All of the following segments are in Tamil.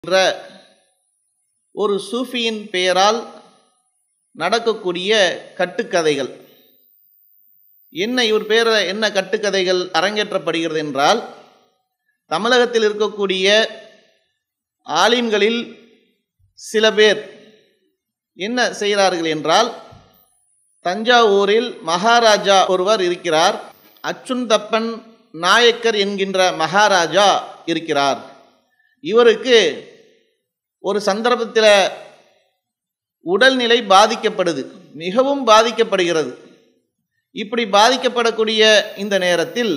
என்ற ஒரு சூஃபியின் பெயரால் நடக்கக்கூடிய கட்டுக்கதைகள் என்ன இவர் பேரில் என்ன கட்டுக்கதைகள் அரங்கேற்றப்படுகிறது என்றால் தமிழகத்தில் இருக்கக்கூடிய ஆலிம்களில் சில பேர் என்ன செய்கிறார்கள் என்றால் தஞ்சாவூரில் மகாராஜா ஒருவர் இருக்கிறார் அச்சுந்தப்பன் நாயக்கர் என்கின்ற மகாராஜா இருக்கிறார் இவருக்கு ஒரு சந்தர்ப்பத்தில் உடல்நிலை பாதிக்கப்படுது மிகவும் பாதிக்கப்படுகிறது இப்படி பாதிக்கப்படக்கூடிய இந்த நேரத்தில்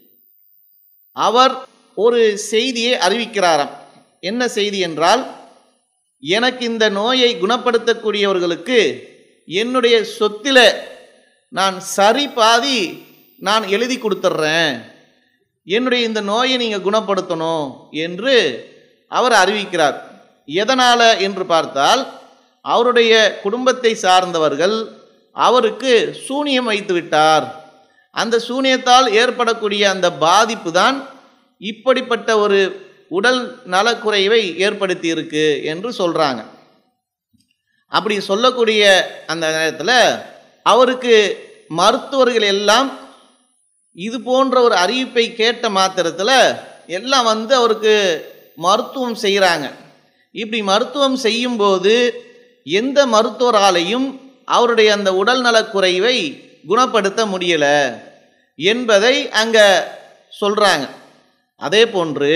அவர் ஒரு செய்தியை அறிவிக்கிறாராம் என்ன செய்தி என்றால் எனக்கு இந்த நோயை குணப்படுத்தக்கூடியவர்களுக்கு என்னுடைய சொத்தில நான் சரி பாதி நான் எழுதி கொடுத்துட்றேன் என்னுடைய இந்த நோயை நீங்கள் குணப்படுத்தணும் என்று அவர் அறிவிக்கிறார் எதனால் என்று பார்த்தால் அவருடைய குடும்பத்தை சார்ந்தவர்கள் அவருக்கு சூனியம் வைத்து விட்டார் அந்த சூனியத்தால் ஏற்படக்கூடிய அந்த பாதிப்பு தான் இப்படிப்பட்ட ஒரு உடல் நலக்குறைவை ஏற்படுத்தி இருக்கு என்று சொல்கிறாங்க அப்படி சொல்லக்கூடிய அந்த நேரத்தில் அவருக்கு மருத்துவர்கள் எல்லாம் இது போன்ற ஒரு அறிவிப்பை கேட்ட மாத்திரத்தில் எல்லாம் வந்து அவருக்கு மருத்துவம் செய்கிறாங்க இப்படி மருத்துவம் செய்யும்போது எந்த மருத்துவராலையும் அவருடைய அந்த உடல் நலக்குறைவை குணப்படுத்த முடியலை என்பதை அங்கே சொல்கிறாங்க அதே போன்று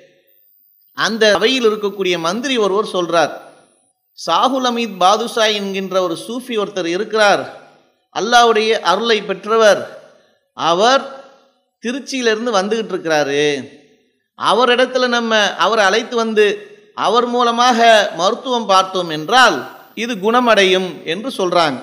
அந்த அவையில் இருக்கக்கூடிய மந்திரி ஒருவர் சொல்றார் சாகுல் அமீத் பாதுஷா என்கின்ற ஒரு சூஃபி ஒருத்தர் இருக்கிறார் அல்லாவுடைய அருளை பெற்றவர் அவர் திருச்சியிலிருந்து வந்துகிட்டு இருக்கிறாரு அவரிடத்துல நம்ம அவரை அழைத்து வந்து அவர் மூலமாக மருத்துவம் பார்த்தோம் என்றால் இது குணமடையும் என்று சொல்றாங்க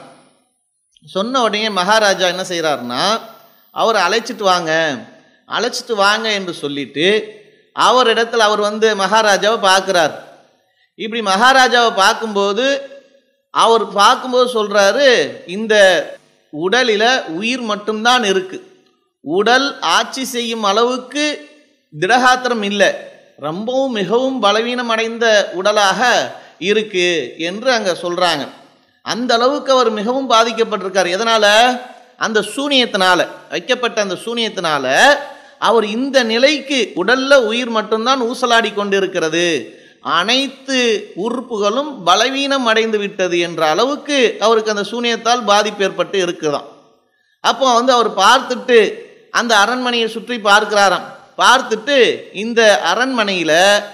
சொன்ன உடனே மகாராஜா என்ன செய்கிறார்னா அவரை அழைச்சிட்டு வாங்க அழைச்சிட்டு வாங்க என்று சொல்லிட்டு அவரிடத்தில் அவர் வந்து மகாராஜாவை பார்க்குறார் இப்படி மகாராஜாவை பார்க்கும்போது அவர் பார்க்கும்போது சொல்கிறாரு இந்த உடலில் உயிர் மட்டும்தான் இருக்கு உடல் ஆட்சி செய்யும் அளவுக்கு திடகாத்திரம் இல்லை ரொம்பவும் மிகவும் பலவீனம் அடைந்த உடலாக இருக்கு என்று அங்கே சொல்கிறாங்க அந்த அளவுக்கு அவர் மிகவும் பாதிக்கப்பட்டிருக்கார் எதனால அந்த சூனியத்தினால வைக்கப்பட்ட அந்த சூனியத்தினால அவர் இந்த நிலைக்கு உடல்ல உயிர் மட்டும்தான் ஊசலாடி கொண்டிருக்கிறது அனைத்து உறுப்புகளும் பலவீனம் அடைந்து விட்டது என்ற அளவுக்கு அவருக்கு அந்த சூனியத்தால் பாதிப்பு ஏற்பட்டு இருக்குதாம் அப்போ வந்து அவர் பார்த்துட்டு அந்த அரண்மனையை சுற்றி பார்க்கிறாராம் பார்த்துட்டு இந்த அரண்மனையில்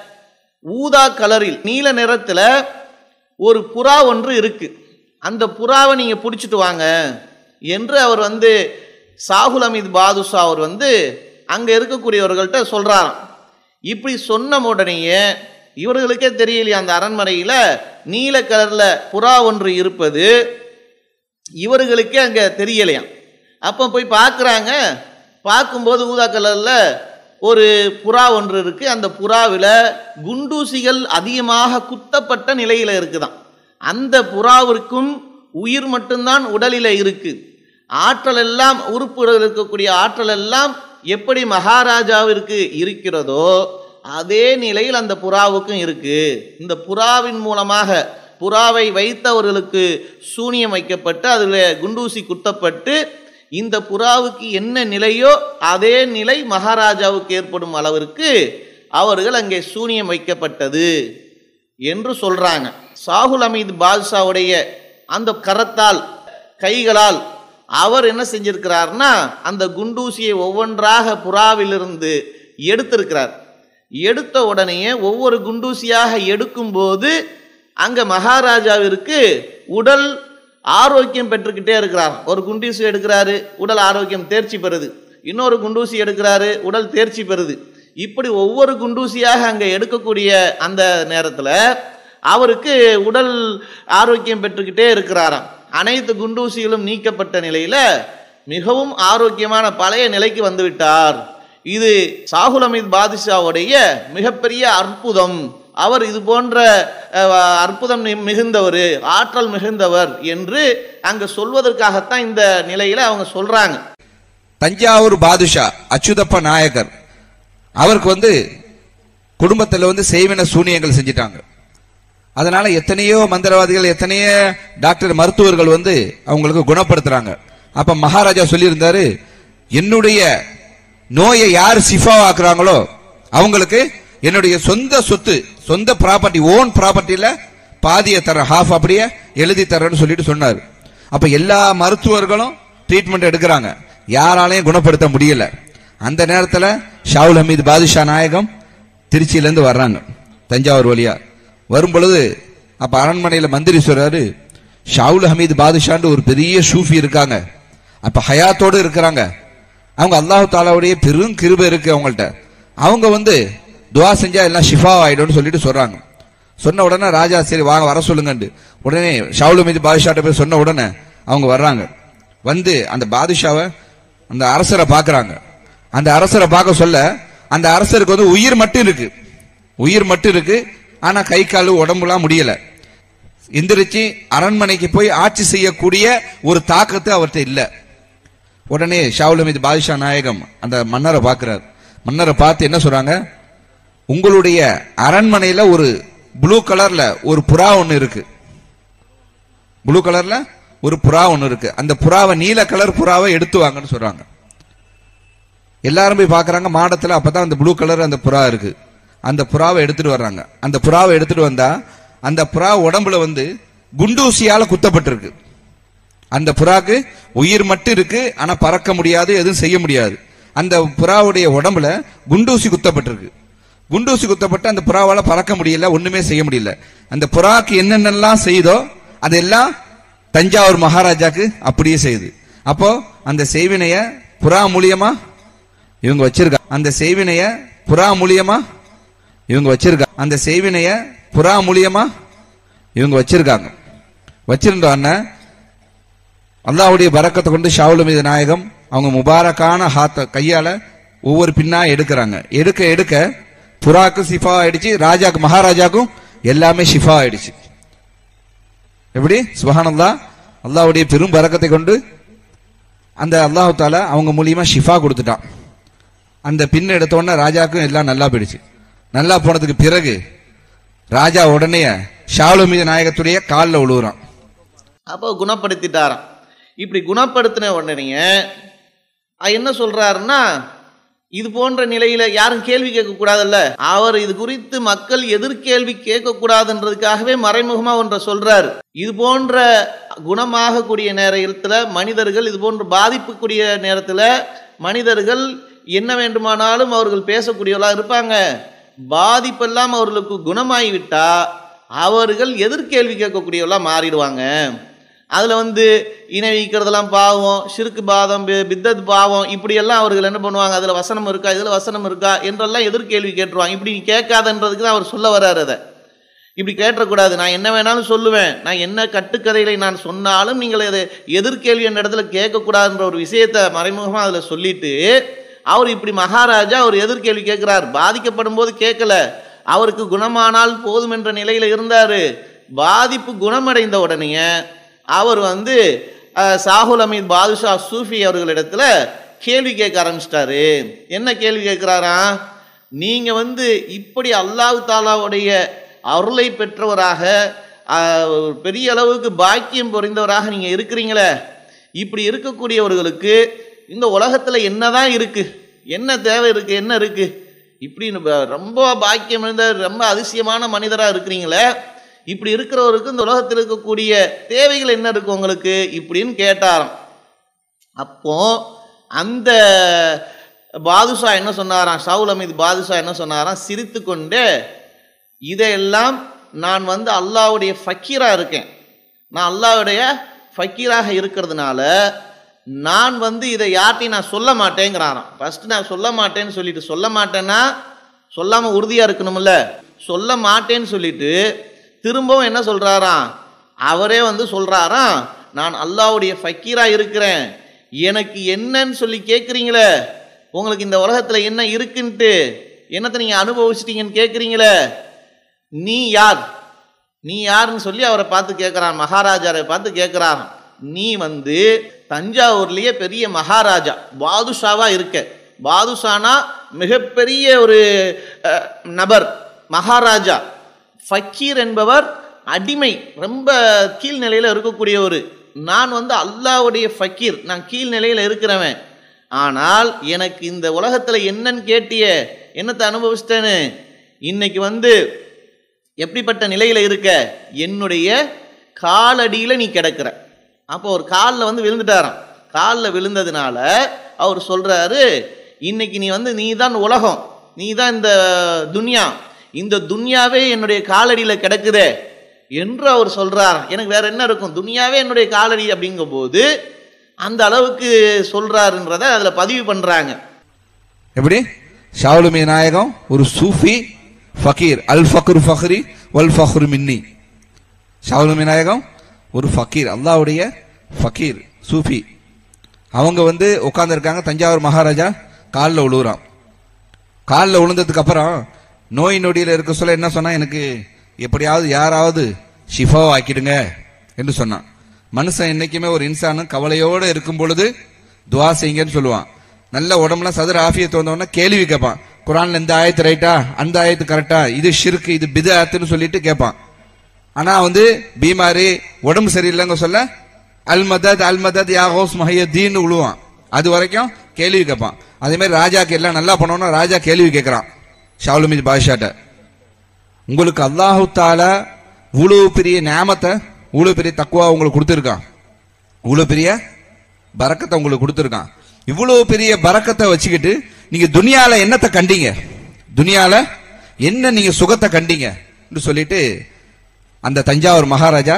ஊதா கலரில் நீல நிறத்தில் ஒரு புறா ஒன்று இருக்கு அந்த புறாவை நீங்கள் பிடிச்சிட்டு வாங்க என்று அவர் வந்து சாகுல் அமீத் பாதுஷா அவர் வந்து அங்கே இருக்கக்கூடியவர்கள்ட்ட சொல்கிறாராம் இப்படி சொன்ன உடனேயே இவர்களுக்கே தெரியலையா அந்த அரண்மனையில் நீல கலரில் புறா ஒன்று இருப்பது இவர்களுக்கே அங்கே தெரியலையாம் அப்போ போய் பார்க்குறாங்க பார்க்கும்போது ஊதா கலரில் ஒரு புறா ஒன்று இருக்குது அந்த புறாவில் குண்டூசிகள் அதிகமாக குத்தப்பட்ட நிலையில் இருக்குதாம் அந்த புறாவிற்கும் உயிர் மட்டும்தான் உடலில் இருக்குது ஆற்றல் எல்லாம் உறுப்புகள் இருக்கக்கூடிய ஆற்றல் எல்லாம் எப்படி மகாராஜாவிற்கு இருக்கிறதோ அதே நிலையில் அந்த புறாவுக்கும் இருக்கு இந்த புறாவின் மூலமாக புறாவை வைத்தவர்களுக்கு சூனியம் வைக்கப்பட்டு அதில் குண்டூசி குத்தப்பட்டு இந்த புறாவுக்கு என்ன நிலையோ அதே நிலை மகாராஜாவுக்கு ஏற்படும் அளவிற்கு அவர்கள் அங்கே சூனியம் வைக்கப்பட்டது என்று சொல்றாங்க சாகுல் அமீத் பாதுஷாவுடைய அந்த கரத்தால் கைகளால் அவர் என்ன செஞ்சிருக்கிறார்னா அந்த குண்டூசியை ஒவ்வொன்றாக புறாவிலிருந்து எடுத்திருக்கிறார் எடுத்த உடனேயே ஒவ்வொரு குண்டூசியாக எடுக்கும்போது அங்கே மகாராஜாவிற்கு உடல் ஆரோக்கியம் பெற்றுக்கிட்டே இருக்கிறார் ஒரு குண்டூசி எடுக்கிறாரு உடல் ஆரோக்கியம் தேர்ச்சி பெறுது இன்னொரு குண்டூசி எடுக்கிறாரு உடல் தேர்ச்சி பெறுது இப்படி ஒவ்வொரு குண்டூசியாக அங்கே எடுக்கக்கூடிய அந்த நேரத்தில் அவருக்கு உடல் ஆரோக்கியம் பெற்றுக்கிட்டே இருக்கிறாராம் அனைத்து குண்டூசிகளும் நீக்கப்பட்ட நிலையில் மிகவும் ஆரோக்கியமான பழைய நிலைக்கு வந்துவிட்டார் இது சாகுல் அமீத் பாதுஷாவுடைய மிகப்பெரிய அற்புதம் அவர் இது போன்ற அற்புதம் மிகுந்தவர் ஆற்றல் மிகுந்தவர் என்று அங்கே சொல்வதற்காகத்தான் இந்த நிலையில் அவங்க சொல்றாங்க தஞ்சாவூர் பாதுஷா அச்சுதப்ப நாயகர் அவருக்கு வந்து குடும்பத்துல வந்து செய்வின சூனியங்கள் செஞ்சிட்டாங்க அதனால எத்தனையோ மந்திரவாதிகள் எத்தனையோ டாக்டர் மருத்துவர்கள் வந்து அவங்களுக்கு குணப்படுத்துறாங்க அப்ப மகாராஜா சொல்லியிருந்தாரு என்னுடைய நோயை யார் சிஃபா ஆக்குறாங்களோ அவங்களுக்கு என்னுடைய சொந்த சொத்து சொந்த ப்ராப்பர்ட்டி ஓன் ப்ராப்பர்ட்டியில பாதியை தரேன் ஹாஃப் அப்படியே எழுதி தரேன்னு சொல்லிட்டு சொன்னார் அப்ப எல்லா மருத்துவர்களும் ட்ரீட்மெண்ட் எடுக்கிறாங்க யாராலையும் குணப்படுத்த முடியல அந்த நேரத்துல ஷாவுல் ஹமீது பாதுஷா நாயகம் திருச்சியில இருந்து வர்றாங்க தஞ்சாவூர் வழியா வரும் பொழுது அப்ப அரண்மனையில மந்திரி சொல்றாரு ஷாவுல் ஹமீது பாதுஷான்னு ஒரு பெரிய சூஃபி இருக்காங்க அப்ப ஹயாத்தோடு இருக்கிறாங்க அவங்க அல்லாஹ் தாலாவுடைய பெரும் கிருபை இருக்கு அவங்கள்ட்ட அவங்க வந்து துவா செஞ்சா எல்லாம் ஷிஃபா ஆயிடும்னு சொல்லிட்டு சொல்றாங்க சொன்ன உடனே ராஜா சரி வாங்க வர சொல்லுங்கண்டு உடனே ஷாவுல் மீது பாதுஷாட்ட போய் சொன்ன உடனே அவங்க வர்றாங்க வந்து அந்த பாதுஷாவை அந்த அரசரை பார்க்கறாங்க அந்த அரசரை பார்க்க சொல்ல அந்த அரசருக்கு வந்து உயிர் மட்டும் இருக்கு உயிர் மட்டும் இருக்கு ஆனா கை கால் உடம்புலாம் முடியல எந்திரிச்சு அரண்மனைக்கு போய் ஆட்சி செய்யக்கூடிய ஒரு தாக்கத்து அவர்கிட்ட இல்ல உடனே ஷாவுல் மீது பாதுஷா நாயகம் அந்த மன்னரை பார்க்கிறார் மன்னரை பார்த்து என்ன சொல்றாங்க உங்களுடைய அரண்மனையில ஒரு ப்ளூ கலர்ல ஒரு புறா ஒண்ணு இருக்கு ப்ளூ கலர்ல ஒரு புறா ஒண்ணு இருக்கு அந்த புறாவை நீல கலர் புறாவை எடுத்து வாங்கன்னு சொல்றாங்க எல்லாரும் போய் பார்க்கறாங்க மாடத்துல அப்பதான் அந்த ப்ளூ கலர் அந்த புறா இருக்கு அந்த புறாவை எடுத்துட்டு வர்றாங்க அந்த புறாவை எடுத்துட்டு வந்தா அந்த புறா உடம்புல வந்து குண்டூசியால குத்தப்பட்டிருக்கு அந்த புறாக்கு உயிர் மட்டும் இருக்கு ஆனா பறக்க முடியாது எதுவும் செய்ய முடியாது அந்த புறாவுடைய உடம்புல குண்டூசி குத்தப்பட்டிருக்கு குண்டூசி குத்தப்பட்டு அந்த புறாவால பறக்க முடியல ஒண்ணுமே செய்ய முடியல அந்த புறாக்கு என்னென்னலாம் செய்தோ அதெல்லாம் தஞ்சாவூர் மகாராஜாக்கு அப்படியே செய்யுது அப்போ அந்த செய்வினைய புறா மூலியமா இவங்க வச்சிருக்காங்க அந்த செய்வினைய புறா மூலியமா இவங்க வச்சிருக்காங்க அந்த செய்வினைய புறா மூலியமா இவங்க வச்சிருக்காங்க வச்சிருந்தோன்ன அல்லாஹ்வுடைய பரக்கத்தை கொண்டு ஷாவுல் மீது நாயகம் அவங்க முபாரக்கான ஹாத்த கையால ஒவ்வொரு பின்னா எடுக்கிறாங்க எடுக்க எடுக்க புறாக்கு சிஃபா ஆயிடுச்சு ராஜாக்கு மகாராஜாக்கும் எல்லாமே ஷிஃபா ஆயிடுச்சு எப்படி சுபஹானல்லா அல்லாஹ்வுடைய பெரும் பரக்கத்தை கொண்டு அந்த அல்லாஹ் தாலா அவங்க மூலியமா ஷிஃபா கொடுத்துட்டான் அந்த பின் எடுத்த உடனே ராஜாக்கும் எல்லாம் நல்லா போயிடுச்சு நல்லா போனதுக்கு பிறகு ராஜா உடனே ஷாவுல் மீது நாயகத்துடைய காலில் விழுவுறான் அப்போ குணப்படுத்திட்டாராம் இப்படி குணப்படுத்தின உடனே அஹ் என்ன சொல்றாருன்னா இது போன்ற நிலையில யாரும் கேள்வி கேட்கக்கூடாதுல்ல அவர் இது குறித்து மக்கள் எதிர்கேள்வி கேட்கக்கூடாதுன்றதுக்காகவே மறைமுகமா ஒன்றை சொல்றாரு இது போன்ற குணமாகக்கூடிய நேரத்துல மனிதர்கள் இது போன்ற பாதிப்புக்கூடிய நேரத்துல மனிதர்கள் என்ன வேண்டுமானாலும் அவர்கள் பேசக்கூடியவர்களா இருப்பாங்க பாதிப்பெல்லாம் அவர்களுக்கு குணமாகிவிட்டா அவர்கள் எதிர்கேள்வி கேட்கக்கூடியவர்களா மாறிடுவாங்க அதில் வந்து இணை வைக்கிறதெல்லாம் பாவம் சிறுக்கு பாதம் பி- பித்தத் பாவம் இப்படியெல்லாம் அவர்கள் என்ன பண்ணுவாங்க அதில் வசனம் இருக்கா இதில் வசனம் இருக்கா என்றெல்லாம் எதிர்கேள்வி கேட்டுருவாங்க இப்படி நீ கேட்காதன்றதுக்கு தான் அவர் சொல்ல வர்றாரு அதை இப்படி கேட்டக்கூடாது நான் என்ன வேணாலும் சொல்லுவேன் நான் என்ன கட்டுக்கதைகளை நான் சொன்னாலும் நீங்கள் அதை எதிர்கேள்வி என்ற இடத்துல கேட்கக்கூடாதுன்ற ஒரு விஷயத்தை மறைமுகமாக அதில் சொல்லிட்டு அவர் இப்படி மகாராஜா அவர் எதிர்கேள்வி கேட்கிறார் பாதிக்கப்படும் போது கேட்கல அவருக்கு குணமானால் போதும் என்ற நிலையில் இருந்தார் பாதிப்பு குணமடைந்த உடனே அவர் வந்து அஹ், சாகுல் அமீத் பாதுஷா சூஃபி அவர்களிடத்துல கேள்வி கேட்க ஆரம்பிச்சிட்டாரு என்ன கேள்வி கேட்குறாராம் நீங்க வந்து இப்படி அல்லாஹ் தாலாவுடைய அருளை பெற்றவராக ஆஹ், ஒரு பெரிய அளவுக்கு பாக்கியம் பொறிந்தவராக நீங்க இருக்கிறீங்களே இப்படி இருக்கக்கூடியவர்களுக்கு இந்த உலகத்துல என்னதான் இருக்கு என்ன தேவை இருக்கு என்ன இருக்கு இப்படின்னு ப- ரொம்ப பாக்கியம் இருந்த ரொம்ப அதிசயமான மனிதரா இருக்கிறீங்களே இப்படி இருக்கிறவருக்கு இந்த உலகத்தில் இருக்கக்கூடிய தேவைகள் என்ன இருக்கு உங்களுக்கு இப்படின்னு கேட்டாராம் அப்போ அந்த பாதுஷா என்ன சொன்னாராம் ஷவுல் அமீத் பாதுஷா என்ன சொன்னாராம் சிரித்து கொண்டே இதையெல்லாம் நான் வந்து அல்லாஹ்வுடைய ஃபக்கீரா இருக்கேன் நான் அல்லாஹ்வுடைய ஃபக்கீராக இருக்கிறதுனால நான் வந்து இதை யார்ட்டையும் நான் சொல்ல மாட்டேங்கிறாராம் ஃபர்ஸ்ட் நான் சொல்ல மாட்டேன்னு சொல்லிட்டு சொல்ல மாட்டேன்னா சொல்லாம உறுதியா இருக்கணும்ல சொல்ல மாட்டேன்னு சொல்லிட்டு திரும்பவும் என்ன சொல்றாராம் அவரே வந்து சொல்றாராம் நான் அல்லாஹ்வுடைய ஃபக்கீரா இருக்கிறேன் எனக்கு என்னன்னு சொல்லி கேட்குறீங்களே உங்களுக்கு இந்த உலகத்துல என்ன இருக்குன்ட்டு என்னத்தை நீங்க அனுபவிச்சிட்டீங்கன்னு கேட்குறீங்களே நீ யார் நீ யாருன்னு சொல்லி அவரை பார்த்து கேட்குறான் மகாராஜாவை பார்த்து கேட்குறான் நீ வந்து தஞ்சாவூர்லயே பெரிய மகாராஜா பாதுஷாவா இருக்க பாதுஷானா மிகப்பெரிய ஒரு அஹ், நபர் மகாராஜா ஃபக்கீர் என்பவர் அடிமை ரொம்ப கீழ்நிலையில் இருக்கக்கூடிய ஒரு நான் வந்து அல்லாஹ்வுடைய ஃபக்கீர் நான் கீழ்நிலையில் இருக்கிறவன் ஆனால் எனக்கு இந்த உலகத்தில் என்னன்னு கேட்டிய என்னத்தை அனுபவிச்சிட்டேன்னு இன்னைக்கு வந்து எப்படிப்பட்ட நிலையில் இருக்க என்னுடைய காலடியில் நீ கிடக்கிற அப்போ ஒரு காலில் வந்து விழுந்துட்டாராம் காலில் விழுந்ததுனால அவர் சொல்றாரு இன்னைக்கு நீ வந்து நீ தான் உலகம் நீ தான் இந்த துன்யா இந்த துன்யாவே என்னுடைய காலடியில் கிடக்குதே என்று அவர் சொல்றார் எனக்கு வேற என்ன இருக்கும் துன்யாவே என்னுடைய காலடி அப்படிங்கும்போது அந்த அளவுக்கு சொல்றாருன்றதை அதில் பதிவு பண்றாங்க எப்படி ஷாவுலுமி நாயகம் ஒரு சூஃபி ஃபகீர் அல் ஃபக்ரு ஃபஹ்ரி வல் ஃபஹ்ரு மின்னி ஷாவுலுமி நாயகம் ஒரு ஃபக்கீர் அல்லாஹ்வுடைய ஃபக்கீர் சூஃபி அவங்க வந்து உட்காந்துருக்காங்க தஞ்சாவூர் மகாராஜா காலில் விழுவுறான் காலில் விழுந்ததுக்கு அப்புறம் நோய் நொடியில் இருக்க சொல்ல என்ன சொன்னா எனக்கு எப்படியாவது யாராவது ஷிஃபாவை ஆக்கிடுங்க என்று சொன்னான் மனுஷன் என்னைக்குமே ஒரு இன்சானு கவலையோடு இருக்கும் பொழுது துவா செய்யுங்கன்னு சொல்லுவான் நல்ல உடம்புல சதுர ஆஃபியத்து வந்தவொடனே கேள்வி கேட்பான் குரான்ல இந்த ஆயத்து ரைட்டா அந்த ஆயத்து கரெக்டா இது ஷிருக்கு இது பித ஆத்துன்னு சொல்லிட்டு கேட்பான் ஆனா வந்து பீமாரி உடம்பு சரியில்லைங்க சொல்ல அல் மதத் அல் மதத் யா ஹோஸ் மஹியத்தீன்னு விழுவான் அது வரைக்கும் கேள்வி கேட்பான் அதே மாதிரி ராஜாக்கு எல்லாம் நல்லா பண்ணோம்னா ராஜா கேள்வி கேட்கறான் ஷாவுலுமீத் பாஷாட்ட உங்களுக்கு அல்லாஹு தாலா இவ்வளவு பெரிய ஞாமத்தை இவ்வளவு பெரிய தக்குவா உங்களுக்கு கொடுத்துருக்கான் இவ்வளவு பெரிய பரக்கத்தை உங்களுக்கு கொடுத்துருக்கான் இவ்வளவு பெரிய பரக்கத்தை வச்சுக்கிட்டு நீங்க துனியால என்னத்தை கண்டீங்க துனியால என்ன நீங்க சுகத்தை கண்டீங்க சொல்லிட்டு அந்த தஞ்சாவூர் மகாராஜா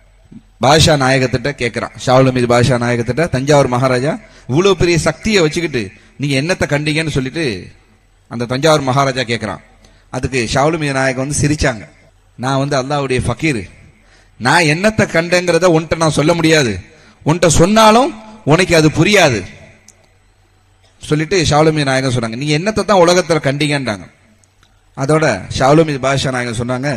பாஷா நாயகத்திட்ட கேட்கிறான் ஷாவுல் மீது பாஷா நாயகத்திட்ட தஞ்சாவூர் மகாராஜா இவ்வளவு பெரிய சக்தியை வச்சுக்கிட்டு நீங்க என்னத்தை கண்டீங்கன்னு சொல்லிட்டு அந்த தஞ்சாவூர் மகாராஜா கேட்கிறான் அதுக்கு ஷாவுல் மீது நாயகம் வந்து சிரிச்சாங்க நான் வந்து அல்லாஹ்வுடைய ஃபக்கீர் நான் என்னத்தை கண்டேங்கிறத உன்கிட்ட நான் சொல்ல முடியாது உன்கிட்ட சொன்னாலும் உனக்கு அது புரியாது சொல்லிட்டு ஷாவுலமி நாயகம் சொன்னாங்க நீங்க என்னத்தை தான் உலகத்துல கண்டீங்கன்றாங்க அதோட ஷாவுலமி பாஷா நாயகம் சொன்னாங்க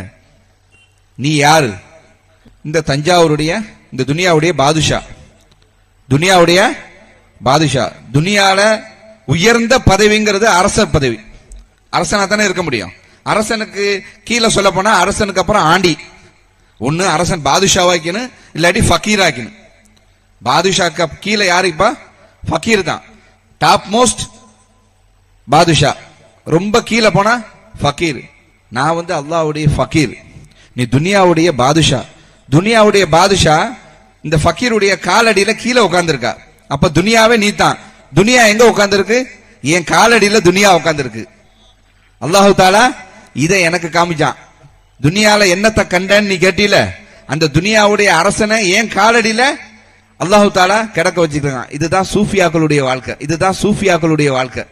நீ யாரு இந்த தஞ்சாவூருடைய இந்த துனியாவுடைய பாதுஷா துனியாவுடைய பாதுஷா துனியால உயர்ந்த பதவிங்கிறது அரசர் பதவி அரசனா தானே இருக்க முடியும் அரசனுக்கு கீழே சொல்ல போனா அரசனுக்கு அப்புறம் ஆண்டி ஒண்ணு அரசன் பாதுஷாவாக்கணும் இல்லாட்டி ஃபக்கீராக்கணும் பாதுஷாக்கு கீழே யாரு இப்ப ஃபக்கீர் தான் டாப் மோஸ்ட் பாதுஷா ரொம்ப கீழே போனா ஃபக்கீர் நான் வந்து அல்லாஹ்வுடைய ஃபக்கீர் நீ துனியாவுடைய பாதுஷா துனியாவுடைய பாதுஷா இந்த ஃபக்கீருடைய காலடியில கீழே உட்கார்ந்திருக்கா அப்ப துனியாவே நீ தான் துனியா எங்க உட்கார்ந்திருக்கு என் காலடியில துனியா உட்கார்ந்திருக்கு அல்லாஹு தாலா இதை எனக்கு காமிச்சான் துனியால என்னத்தை கண்டேன்னு நீ கேட்டீல அந்த துனியாவுடைய அரசனை ஏன் காலடியில அல்லாஹு தாலா கிடக்க வச்சுக்கிறான் இதுதான் சூஃபியாக்களுடைய வாழ்க்கை இதுதான் சூஃபியாக்களுடைய வாழ்க்கை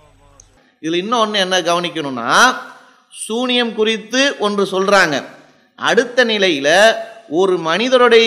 இதுல இன்னொன்று என்ன கவனிக்கணும்னா சூனியம் குறித்து ஒன்று சொல்றாங்க அடுத்த நிலையில ஒரு மனிதருடைய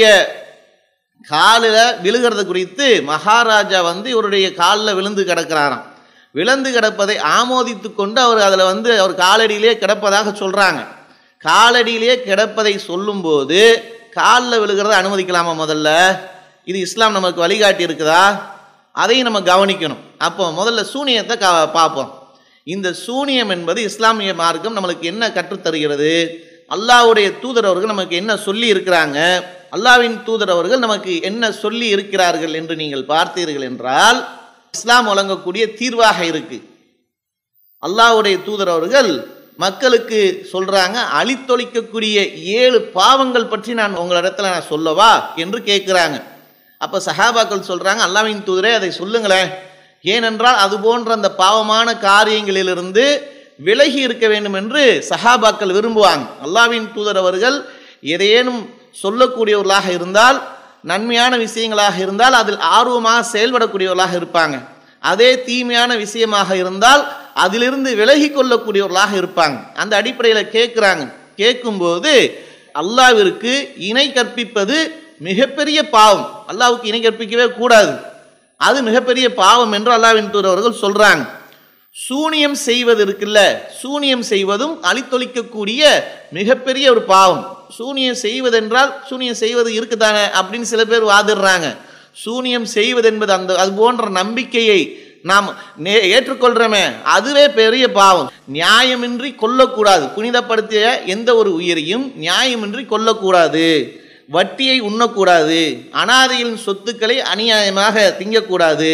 காலில் விழுகிறது குறித்து மகாராஜா வந்து இவருடைய காலில் விழுந்து கிடக்கிறாராம் விழுந்து கிடப்பதை ஆமோதித்து கொண்டு அவர் அதில் வந்து அவர் காலடியிலே கிடப்பதாக சொல்றாங்க காலடியிலே கிடப்பதை சொல்லும்போது காலில் விழுகிறத அனுமதிக்கலாமா முதல்ல இது இஸ்லாம் நமக்கு வழிகாட்டி இருக்குதா அதையும் நம்ம கவனிக்கணும் அப்போ முதல்ல சூனியத்தை கா பார்ப்போம் இந்த சூனியம் என்பது இஸ்லாமிய மார்க்கம் நம்மளுக்கு என்ன கற்றுத்தருகிறது அல்லாஹ்வுடைய தூதர் அவர்கள் நமக்கு என்ன சொல்லி இருக்கிறாங்க அல்லாஹ்வின் தூதர் அவர்கள் நமக்கு என்ன சொல்லி இருக்கிறார்கள் என்று நீங்கள் பார்த்தீர்கள் என்றால் இஸ்லாம் வழங்கக்கூடிய தீர்வாக இருக்கு அல்லாஹ்வுடைய தூதர் அவர்கள் மக்களுக்கு சொல்றாங்க அழித்தொழிக்கக்கூடிய ஏழு பாவங்கள் பற்றி நான் உங்களிடத்துல நான் சொல்லவா என்று கேட்குறாங்க அப்ப சஹாபாக்கள் சொல்றாங்க அல்லாஹ்வின் தூதரே அதை சொல்லுங்களேன் ஏனென்றால் அது போன்ற அந்த பாவமான காரியங்களிலிருந்து விலகி இருக்க வேண்டும் என்று சஹாபாக்கள் விரும்புவாங்க அல்லாஹ்வின் தூதர் அவர்கள் எதையேனும் சொல்லக்கூடியவர்களாக இருந்தால் நன்மையான விஷயங்களாக இருந்தால் அதில் ஆர்வமாக செயல்படக்கூடியவர்களாக இருப்பாங்க அதே தீமையான விஷயமாக இருந்தால் அதிலிருந்து விலகி கொள்ளக்கூடியவர்களாக இருப்பாங்க அந்த அடிப்படையில் கேட்குறாங்க கேட்கும்போது அல்லாவிற்கு இணை கற்பிப்பது மிகப்பெரிய பாவம் அல்லாவுக்கு இணை கற்பிக்கவே கூடாது அது மிகப்பெரிய பாவம் என்று அல்லாவின் தூதர் அவர்கள் சொல்றாங்க சூனியம் செய்வது இருக்குல்ல சூனியம் செய்வதும் அழித்தொழிக்கக்கூடிய மிகப்பெரிய ஒரு பாவம் சூனியம் செய்வதென்றால் சூனியம் செய்வது இருக்குதானே அப்படின்னு சில பேர் வாதிடுறாங்க சூனியம் செய்வது என்பது அந்த அது போன்ற நம்பிக்கையை நாம் நே- ஏற்றுக்கொள்றோமே அதுவே பெரிய பாவம் நியாயமின்றி கொல்லக்கூடாது புனிதப்படுத்திய எந்த ஒரு உயிரையும் நியாயமின்றி கொல்லக்கூடாது வட்டியை உண்ணக்கூடாது அனாதையின் சொத்துக்களை அநியாயமாக திங்கக்கூடாது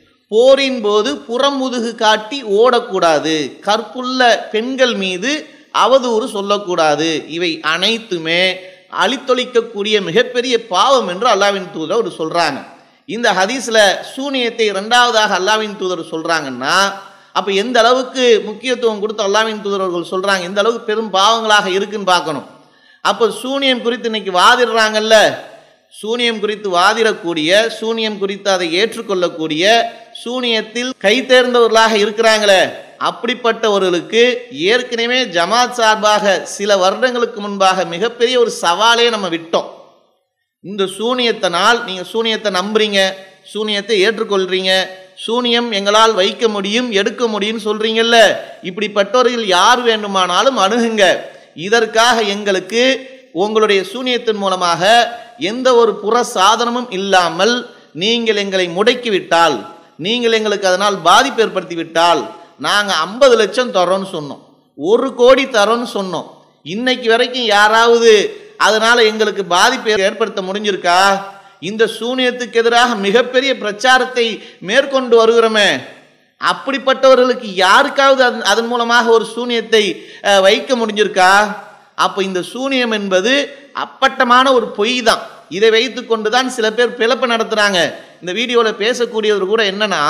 போரின் போது புறமுதுகு காட்டி ஓடக்கூடாது கற்புள்ள பெண்கள் மீது அவதூறு சொல்லக்கூடாது இவை அனைத்துமே அழித்தொழிக்கக்கூடிய மிகப்பெரிய பாவம் என்று அல்லாவின் தூதர் ஒரு சொல்றாங்க இந்த ஹதீஸ்ல சூனியத்தை இரண்டாவதாக அல்லாவின் தூதர் சொல்றாங்கன்னா அப்ப எந்த அளவுக்கு முக்கியத்துவம் கொடுத்து அல்லாவின் தூதர்கள் சொல்றாங்க எந்த அளவுக்கு பெரும் பாவங்களாக இருக்குன்னு பார்க்கணும் அப்போ சூனியம் குறித்து இன்னைக்கு வாதிடுறாங்கல்ல சூனியம் குறித்து வாதிடக்கூடிய சூனியம் குறித்து அதை ஏற்றுக்கொள்ளக்கூடிய சூனியத்தில் கை தேர்ந்தவர்களாக இருக்கிறாங்களே அப்படிப்பட்டவர்களுக்கு ஏற்கனவே ஜமாத் சார்பாக சில வருடங்களுக்கு முன்பாக மிகப்பெரிய ஒரு சவாலே நம்ம விட்டோம் இந்த சூனியத்தினால் நீங்க சூனியத்தை நம்புறீங்க சூனியத்தை ஏற்றுக்கொள்றீங்க சூனியம் எங்களால் வைக்க முடியும் எடுக்க முடியும்னு சொல்றீங்கல்ல இப்படிப்பட்டவர்கள் யார் வேண்டுமானாலும் அணுகுங்க இதற்காக எங்களுக்கு உங்களுடைய சூனியத்தின் மூலமாக எந்த ஒரு புற சாதனமும் இல்லாமல் நீங்கள் எங்களை முடக்கி விட்டால் நீங்கள் எங்களுக்கு அதனால் பாதிப்பு ஏற்படுத்தி விட்டால் நாங்கள் ஐம்பது லட்சம் தரோன்னு சொன்னோம் ஒரு கோடி தரோன்னு சொன்னோம் இன்னைக்கு வரைக்கும் யாராவது அதனால எங்களுக்கு பாதிப்பு ஏற்படுத்த முடிஞ்சிருக்கா இந்த சூனியத்துக்கு எதிராக மிகப்பெரிய பிரச்சாரத்தை மேற்கொண்டு வருகிறோமே அப்படிப்பட்டவர்களுக்கு யாருக்காவது அதன் அதன் மூலமாக ஒரு சூனியத்தை அஹ், வைக்க முடிஞ்சிருக்கா அப்போ இந்த சூனியம் என்பது அப்பட்டமான ஒரு பொய் தான் இதை வைத்து கொண்டு தான் சில பேர் பிளப்பு நடத்துறாங்க இந்த வீடியோவில் பேசக்கூடியவர் கூட என்னன்னா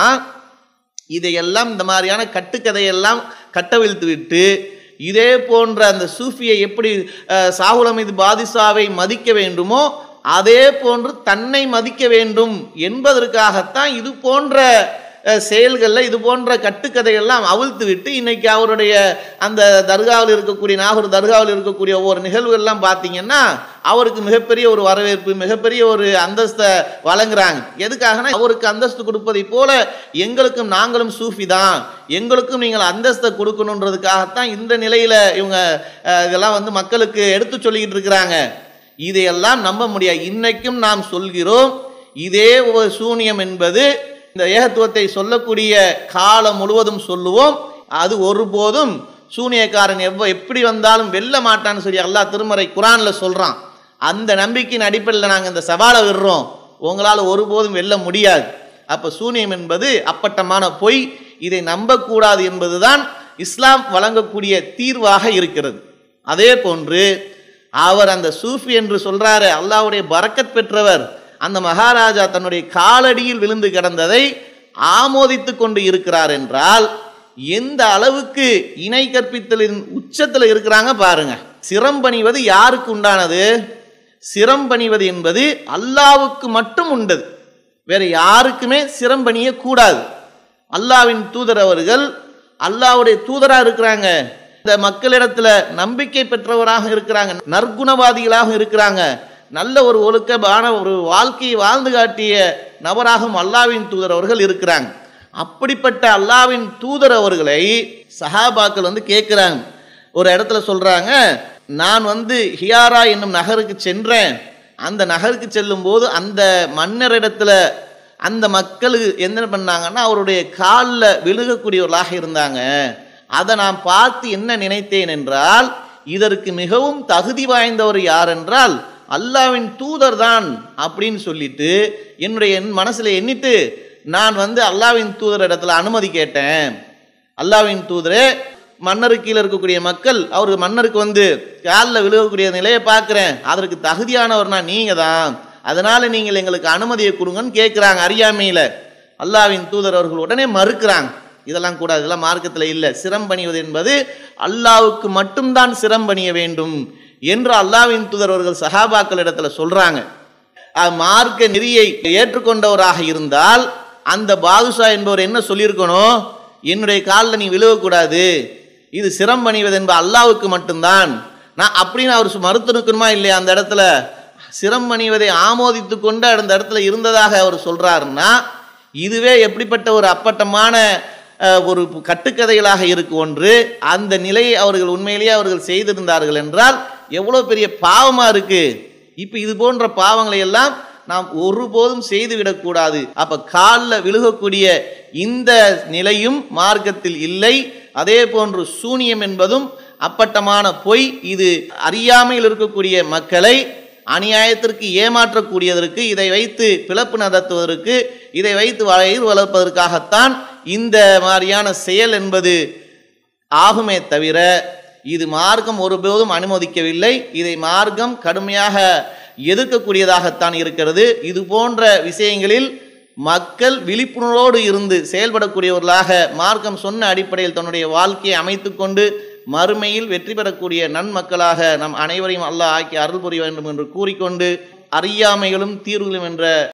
இதையெல்லாம் இந்த மாதிரியான கட்டுக்கதையெல்லாம் கட்டவிழ்த்து விட்டு இதே போன்ற அந்த சூஃபியை எப்படி அஹ், சாகுல் அமீது பாதிஷாவை மதிக்க வேண்டுமோ அதே போன்று தன்னை மதிக்க வேண்டும் என்பதற்காகத்தான் இது போன்ற அஹ், செயல்களில் இது போன்ற கட்டுக்கதைகள்லாம் அவிழ்த்து விட்டு இன்னைக்கு அவருடைய அந்த தர்காவில் இருக்கக்கூடிய நாகூர் தர்காவில் இருக்கக்கூடிய ஒவ்வொரு நிகழ்வுகள்லாம் பார்த்தீங்கன்னா அவருக்கு மிகப்பெரிய ஒரு வரவேற்பு மிகப்பெரிய ஒரு அந்தஸ்தை வழங்குறாங்க எதுக்காகனா அவருக்கு அந்தஸ்து கொடுப்பதை போல எங்களுக்கும் நாங்களும் சூஃபி தான் எங்களுக்கும் நீங்கள் அந்தஸ்தை கொடுக்கணுன்றதுக்காகத்தான் இந்த நிலையில இவங்க அஹ், இதெல்லாம் வந்து மக்களுக்கு எடுத்து சொல்லிக்கிட்டு இருக்கிறாங்க இதையெல்லாம் நம்ப முடியாது இன்னைக்கும் நாம் சொல்கிறோம் இதே ஒரு சூனியம் என்பது இந்த ஏகத்துவத்தை சொல்லக்கூடிய காலம் முழுவதும் சொல்லுவோம் அது ஒருபோதும் சூனியக்காரன் எவ்வ எப்படி வந்தாலும் வெல்ல மாட்டான்னு சொல்லி அல்லாஹ் திருமறை குரான்ல சொல்றான் அந்த நம்பிக்கையின் அடிப்படையில் நாங்கள் இந்த சவாலை விடுறோம் உங்களால் ஒருபோதும் வெல்ல முடியாது அப்ப சூனியம் என்பது அப்பட்டமான பொய் இதை நம்பக்கூடாது என்பதுதான் இஸ்லாம் வழங்கக்கூடிய தீர்வாக இருக்கிறது அதே போன்று அவர் அந்த சூஃபி என்று சொல்றாரு அல்லாஹ்வுடைய பரக்கத் பெற்றவர் அந்த மகாராஜா தன்னுடைய காலடியில் விழுந்து கிடந்ததை ஆமோதித்து கொண்டு இருக்கிறார் என்றால் எந்த அளவுக்கு இணை கற்பித்தலின் உச்சத்தில் இருக்கிறாங்க பாருங்க சிரம் பணிவது யாருக்கு உண்டானது சிரம் பணிவது என்பது அல்லாவுக்கு மட்டும் உண்டது வேற யாருக்குமே சிரம் பணிய கூடாது அல்லாவின் தூதர் அவர்கள் அல்லாவுடைய தூதரா இருக்கிறாங்க இந்த மக்களிடத்துல நம்பிக்கை பெற்றவராக இருக்கிறாங்க நற்குணவாதிகளாக இருக்கிறாங்க நல்ல ஒரு ஒழுக்கமான ஒரு வாழ்க்கையை வாழ்ந்து காட்டிய நபராகவும் அல்லாவின் தூதர் அவர்கள் இருக்கிறாங்க அப்படிப்பட்ட அல்லாவின் தூதர் அவர்களை சஹாபாக்கள் வந்து கேட்குறாங்க ஒரு இடத்துல சொல்றாங்க நான் வந்து ஹியாரா என்னும் நகருக்கு சென்றேன் அந்த நகருக்கு செல்லும்போது அந்த மன்னரிடத்துல அந்த மக்கள் என்ன பண்ணாங்கன்னா அவருடைய காலில் விழுகக்கூடியவர்களாக இருந்தாங்க அதை நான் பார்த்து என்ன நினைத்தேன் என்றால் இதற்கு மிகவும் தகுதி வாய்ந்தவர் யார் என்றால் அல்லாவின் தூதர் தான் அப்படின்னு சொல்லிட்டு என்னுடைய என் மனசுல எண்ணிட்டு நான் வந்து அல்லாவின் தூதர் இடத்துல அனுமதி கேட்டேன் அல்லாவின் தூதரே மன்னருக்கு கீழே இருக்கக்கூடிய மக்கள் அவர் மன்னருக்கு வந்து காலில் விழுகக்கூடிய நிலையை பார்க்குறேன் அதற்கு தகுதியானவர்னா நீங்க தான் அதனால நீங்கள் எங்களுக்கு அனுமதியை கொடுங்கன்னு கேட்குறாங்க அறியாமையில் அல்லாவின் தூதர் அவர்கள் உடனே மறுக்கிறாங்க இதெல்லாம் கூடாது இதெல்லாம் மார்க்கத்தில் இல்லை சிரம் பணிவது என்பது அல்லாவுக்கு மட்டும்தான் சிரம் பணிய வேண்டும் என்று அல்லாவின் தூதர் அவர்கள் சஹாபாக்கள் இடத்துல சொல்றாங்க அஹ் மார்க்க நெறியை ஏற்றுக்கொண்டவராக இருந்தால் அந்த பாதுஷா என்பவர் என்ன சொல்லியிருக்கணும் என்னுடைய காலில் நீ விழுவக்கூடாது இது சிரம் பணிவது என்பது அல்லாவுக்கு மட்டும்தான் நான் அப்படின்னு அவர் மறுத்து நிற்கணுமா இல்லையா அந்த இடத்துல சிரம் பணிவதை ஆமோதித்து கொண்டு அந்த இடத்துல இருந்ததாக அவர் சொல்றாருன்னா இதுவே எப்படிப்பட்ட ஒரு அப்பட்டமான அஹ், ஒரு கட்டுக்கதைகளாக இருக்கு ஒன்று அந்த நிலையை அவர்கள் உண்மையிலேயே அவர்கள் செய்திருந்தார்கள் என்றால் எவ்வளோ பெரிய பாவமாக இருக்கு இப்போ இது போன்ற பாவங்களை எல்லாம் நாம் ஒருபோதும் செய்துவிடக்கூடாது அப்ப காலில் விழுகக்கூடிய இந்த நிலையும் மார்க்கத்தில் இல்லை அதே போன்று சூனியம் என்பதும் அப்பட்டமான பொய் இது அறியாமையில் இருக்கக்கூடிய மக்களை அநியாயத்திற்கு ஏமாற்றக்கூடியதற்கு இதை வைத்து பிளப்பு நடத்துவதற்கு இதை வைத்து வயிறு வளர்ப்பதற்காகத்தான் இந்த மாதிரியான செயல் என்பது ஆகுமே தவிர இது மார்க்கம் ஒருபோதும் அனுமதிக்கவில்லை இதை மார்க்கம் கடுமையாக எதிர்க்கக்கூடியதாகத்தான் இருக்கிறது இது போன்ற விஷயங்களில் மக்கள் விழிப்புணர்வோடு இருந்து செயல்படக்கூடியவர்களாக மார்க்கம் சொன்ன அடிப்படையில் தன்னுடைய வாழ்க்கையை அமைத்துக்கொண்டு மறுமையில் வெற்றி பெறக்கூடிய நன்மக்களாக நம் அனைவரையும் அல்லாஹ் ஆக்கி அருள் புரிய வேண்டும் என்று கூறிக்கொண்டு அறியாமைகளும் தீர்வுகளும் என்ற